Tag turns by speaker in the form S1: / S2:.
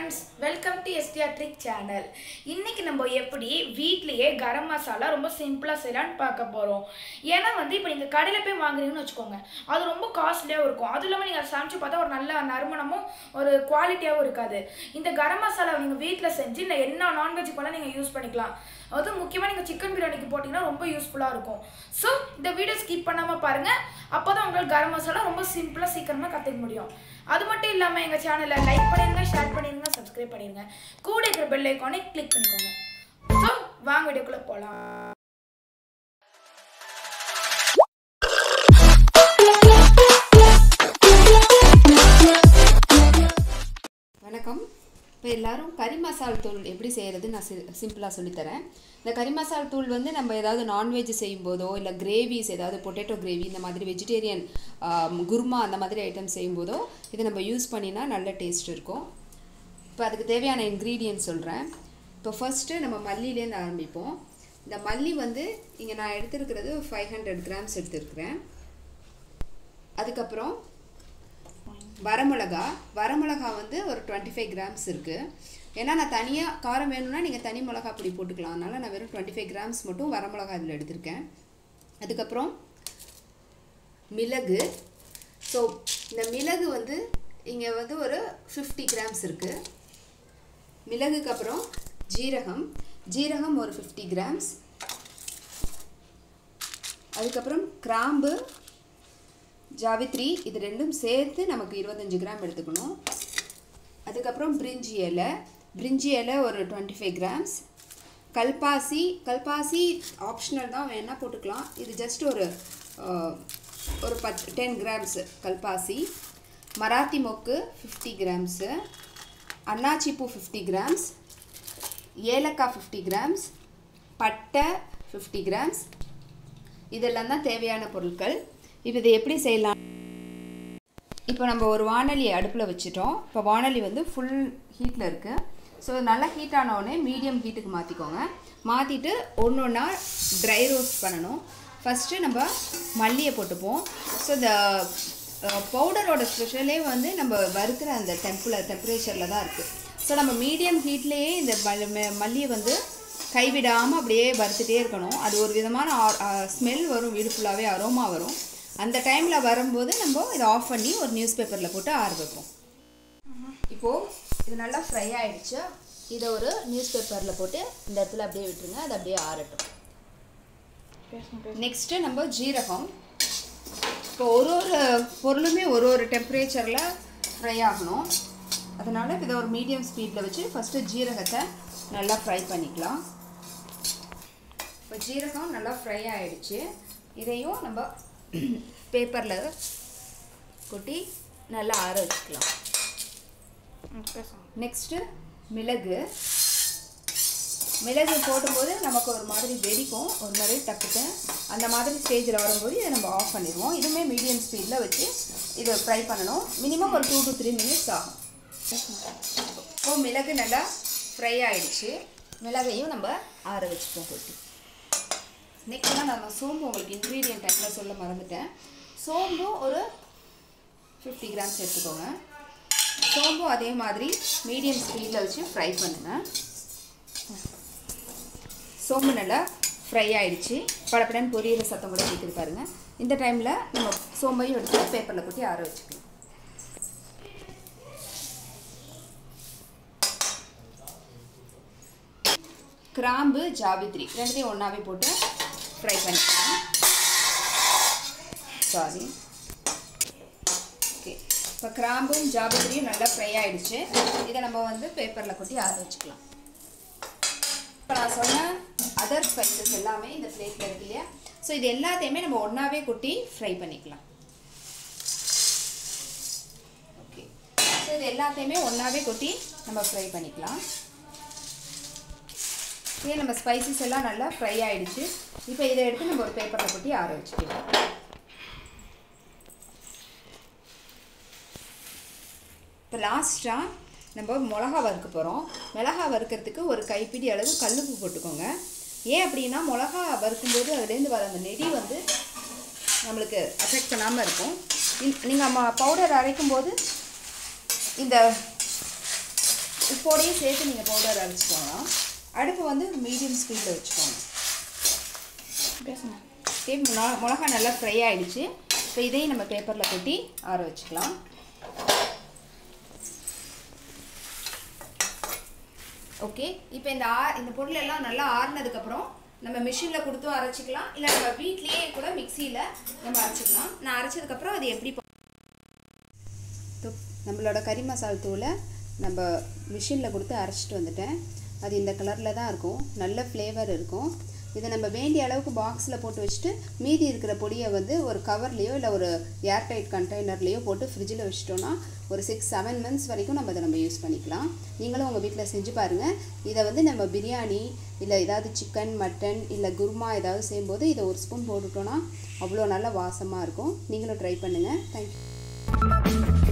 S1: friends welcome to STR trick channel இன்னைக்கு நம்ம எப்படி வீட்லயே கரம் மசாலா ரொம்ப சிம்பிளாக செய்யலான்னு பார்க்க போகிறோம் ஏன்னா வந்து இப்போ நீங்கள் கடையில் போய் வாங்குறீங்கன்னு வச்சுக்கோங்க அது ரொம்ப காஸ்ட்லியாகவும் இருக்கும் அதுவும் இல்லாமல் நீங்கள் சமைச்சு பார்த்தா ஒரு நல்ல நறுமணமும் ஒரு குவாலிட்டியாகவும் இருக்காது இந்த கரம் மசாலா நீங்கள் வீட்டில் செஞ்சு இல்லை என்ன நான்வெஜ் போல நீங்கள் யூஸ் பண்ணிக்கலாம் அதுவும் முக்கியமாக நீங்கள் சிக்கன் பிரியாணிக்கு போட்டிங்கன்னா ரொம்ப யூஸ்ஃபுல்லாக இருக்கும் ஸோ இந்த வீடியோ ஸ்கிப் பண்ணாமல் பாருங்கள் அப்போ தான் உங்களுக்கு கரம் மசாலா ரொம்ப சிம்பிளாக சீக்கிரமாக கற்றுக்க முடியும் அது மட்டும் இல்லாமல் எங்கள் சேனலை லைக் பண்ணிடுங்க ஷேர் பண்ணிடுங்க சப்ஸ்கிரைப் பண்ணிடுங்க கூட இருக்கிற பெல் ஐக்கானை கிளிக் பண்ணிக்கோங்க ஸோ வாங்க வீடியோக்குள்ளே போகலாம்
S2: வணக்கம் இப்போ எல்லாரும் கறி மசால் தூள் எப்படி செய்கிறது நான் சி சிம்பிளாக சொல்லித்தரேன் இந்த கறி மசால் தூள் வந்து நம்ம ஏதாவது நான்வெஜ் செய்யும்போதோ இல்லை கிரேவிஸ் ஏதாவது பொட்டேட்டோ கிரேவி இந்த மாதிரி வெஜிடேரியன் குருமா அந்த மாதிரி ஐட்டம் செய்யும்போதோ இதை நம்ம யூஸ் பண்ணினா நல்ல டேஸ்ட் இருக்கும் இப்போ அதுக்கு தேவையான இன்க்ரீடியன்ட் சொல்கிறேன் இப்போ ஃபஸ்ட்டு நம்ம மல்லிலேருந்து ஆரம்பிப்போம் இந்த மல்லி வந்து இங்கே நான் எடுத்துருக்கிறது ஃபைவ் ஹண்ட்ரட் கிராம்ஸ் எடுத்துருக்கிறேன் அதுக்கப்புறம் வரமிளகா வரமிளகா வந்து ஒரு டுவெண்ட்டி ஃபைவ் கிராம்ஸ் இருக்குது ஏன்னா நான் தனியாக காரம் வேணும்னா நீங்கள் தனி மிளகா பொடி போட்டுக்கலாம் அதனால் நான் வெறும் டுவெண்ட்டி ஃபைவ் கிராம்ஸ் மட்டும் வரமிளகா இதில் எடுத்திருக்கேன் அதுக்கப்புறம் மிளகு ஸோ இந்த மிளகு வந்து இங்கே வந்து ஒரு ஃபிஃப்டி கிராம்ஸ் இருக்குது மிளகுக்கு அப்புறம் ஜீரகம் ஜீரகம் ஒரு ஃபிஃப்டி கிராம்ஸ் அதுக்கப்புறம் கிராம்பு ஜாவித்ரி இது ரெண்டும் சேர்த்து நமக்கு இருபத்தஞ்சி கிராம் எடுத்துக்கணும் அதுக்கப்புறம் பிரிஞ்சி இலை பிரிஞ்சி இலை ஒரு டுவெண்ட்டி ஃபைவ் கிராம்ஸ் கல்பாசி கல்பாசி ஆப்ஷனல் தான் வேணால் போட்டுக்கலாம் இது ஜஸ்ட் ஒரு ஒரு பத் டென் கிராம்ஸ் கல்பாசி மராத்தி மொக்கு ஃபிஃப்டி கிராம்ஸு அன்னாச்சிப்பூ ஃபிஃப்டி கிராம்ஸ் ஏலக்காய் ஃபிஃப்டி கிராம்ஸ் பட்டை ஃபிஃப்டி கிராம்ஸ் இதெல்லாம் தான் தேவையான பொருட்கள் இப்போ இதை எப்படி செய்யலாம் இப்போ நம்ம ஒரு வானொலி அடுப்பில் வச்சுட்டோம் இப்போ வானொலி வந்து ஃபுல் ஹீட்டில் இருக்குது ஸோ நல்லா ஹீட் ஆனவுடனே மீடியம் ஹீட்டுக்கு மாற்றிக்கோங்க மாற்றிட்டு ஒன்று ஒன்றா ட்ரை ரோஸ்ட் பண்ணணும் ஃபஸ்ட்டு நம்ம மல்லியை போட்டுப்போம் ஸோ இந்த பவுடரோட ஸ்பெஷலே வந்து நம்ம வறுக்கிற அந்த டெம்பில் டெம்பரேச்சரில் தான் இருக்குது ஸோ நம்ம மீடியம் ஹீட்லேயே இந்த மல்லியை வந்து கைவிடாமல் அப்படியே வறுத்துட்டே இருக்கணும் அது ஒரு விதமான ஸ்மெல் வரும் வீடு ஃபுல்லாகவே அரோமா வரும் அந்த டைமில் வரும்போது நம்ம இதை ஆஃப் பண்ணி ஒரு நியூஸ் பேப்பரில் போட்டு ஆற வைப்போம் இப்போது இது நல்லா ஃப்ரை ஆகிடுச்சு இதை ஒரு நியூஸ் பேப்பரில் போட்டு இந்த இடத்துல அப்படியே விட்டுருங்க அது அப்படியே ஆறட்டும் நெக்ஸ்ட்டு நம்ம ஜீரகம் இப்போ ஒரு ஒரு பொருளுமே ஒரு ஒரு டெம்பரேச்சரில் ஃப்ரை ஆகணும் அதனால் இதை ஒரு மீடியம் ஸ்பீடில் வச்சு ஃபஸ்ட்டு ஜீரகத்தை நல்லா ஃப்ரை பண்ணிக்கலாம் இப்போ ஜீரகம் நல்லா ஃப்ரை ஆகிடுச்சு இதையும் நம்ம பேப்பரில் கொட்டி நல்லா ஆற வச்சுக்கலாம் நெக்ஸ்ட்டு மிளகு மிளகு போடும்போது நமக்கு ஒரு மாதிரி வெடிக்கும் ஒரு மாதிரி டக்குட்டு அந்த மாதிரி ஸ்டேஜில் வரும்போது இதை நம்ம ஆஃப் பண்ணிடுவோம் இதுவுமே மீடியம் ஸ்பீடில் வச்சு இதை ஃப்ரை பண்ணணும் மினிமம் ஒரு டூ டு த்ரீ மினிட்ஸ் ஆகும் இப்போ மிளகு நல்லா ஃப்ரை ஆகிடுச்சு மிளகையும் நம்ம ஆற வச்சுப்போம் கொட்டி நெக்ஸ்ட்லாம் நம்ம சோம்பு உங்களுக்கு இன்க்ரீடியன்ட் டைமில் சொல்ல மறந்துட்டேன் சோம்பும் ஒரு ஃபிஃப்டி கிராம்ஸ் எடுத்துக்கோங்க சோம்பும் அதே மாதிரி மீடியம் ஸ்பீடில் வச்சு ஃப்ரை பண்ணுங்கள் சோம்பு நல்லா ஃப்ரை ஆகிடுச்சு படப்படன்னு பொரியல சத்தம் கூட கேட்குது பாருங்கள் இந்த டைமில் நம்ம சோம்பையும் எடுத்து பேப்பரில் கொட்டி ஆற வச்சுக்கலாம் கிராம்பு ஜாவித்ரி ரெண்டுத்தையும் ஒன்றாவே போட்டு ஃப்ரை பண்ணிக்கலாம் சாரி ஓகே இப்போ கிராம்பும் ஜாவித்ரியும் நல்லா ஃப்ரை ஆகிடுச்சு இதை நம்ம வந்து பேப்பரில் கொட்டி ஆற வச்சுக்கலாம் இப்போ நான் சொன்ன அதர் ஸ்பைசஸ் எல்லாமே இந்த பிளேட்டில் இருக்கு இல்லையா ஸோ இது எல்லாத்தையுமே நம்ம ஒன்றாவே கொட்டி ஃப்ரை பண்ணிக்கலாம் ஓகே ஸோ இது எல்லாத்தையுமே ஒன்றாவே கொட்டி நம்ம ஃப்ரை பண்ணிக்கலாம் இதே நம்ம ஸ்பைசஸ் எல்லாம் நல்லா ஃப்ரை ஆகிடுச்சு இப்போ இதை எடுத்து நம்ம ஒரு பேப்பரில் கொட்டி ஆற வச்சுக்கலாம் இப்போ லாஸ்ட்டாக நம்ம மிளகா வறுக்க போகிறோம் மிளகா வறுக்கிறதுக்கு ஒரு கைப்பிடி அளவு கல்லுப்பு போட்டுக்கோங்க ஏன் அப்படின்னா மிளகா வறுக்கும்போது அதுலேருந்து வர அந்த நெடி வந்து நம்மளுக்கு அஃபெக்ட் பண்ணாமல் இருக்கும் நீங்கள் பவுடர் அரைக்கும்போது இந்த உப்போடையே சேர்த்து நீங்கள் பவுடர் அரைச்சிக்கோங்க அடுப்பு வந்து மீடியம் ஸ்பீடில் வச்சுக்கோங்க
S1: பேசுங்க
S2: ஓகே மிளகா மிளகா நல்லா ஃப்ரை ஆயிடுச்சு இப்போ இதையும் நம்ம பேப்பரில் கொட்டி ஆற வச்சுக்கலாம் ஓகே இப்போ இந்த ஆ இந்த பொருள் எல்லாம் நல்லா ஆறுனதுக்கப்புறம் நம்ம மிஷினில் கொடுத்தும் அரைச்சிக்கலாம் இல்லை நம்ம வீட்லேயே கூட மிக்சியில் நம்ம அரைச்சிக்கலாம் நான் அரைச்சதுக்கப்புறம் அது எப்படி ப- தோ- நம்மளோட கறி மசால் தூளை நம்ம மிஷினில் கொடுத்து அரைச்சிட்டு வந்துட்டேன் அது இந்த கலரில் தான் இருக்கும் நல்ல ஃப்ளேவர் இருக்கும் இதை நம்ம வேண்டிய அளவுக்கு பாக்ஸில் போட்டு வச்சுட்டு மீதி இருக்கிற பொடியை வந்து ஒரு கவர்லேயோ இல்லை ஒரு ஏர்டைட் கண்டெய்னர்லேயோ போட்டு ஃப்ரிட்ஜில் வச்சிட்டோன்னா ஒரு சிக்ஸ் செவன் மந்த்ஸ் வரைக்கும் நம்ம அதை நம்ம யூஸ் பண்ணிக்கலாம் நீங்களும் உங்கள் வீட்டில் செஞ்சு பாருங்கள் இதை வந்து நம்ம பிரியாணி இல்லை ஏதாவது சிக்கன் மட்டன் இல்லை குருமா ஏதாவது செய்யும்போது இதை ஒரு ஸ்பூன் போட்டுட்டோன்னா அவ்வளோ நல்ல வாசமாக இருக்கும் நீங்களும் ட்ரை பண்ணுங்கள் தேங்க்யூ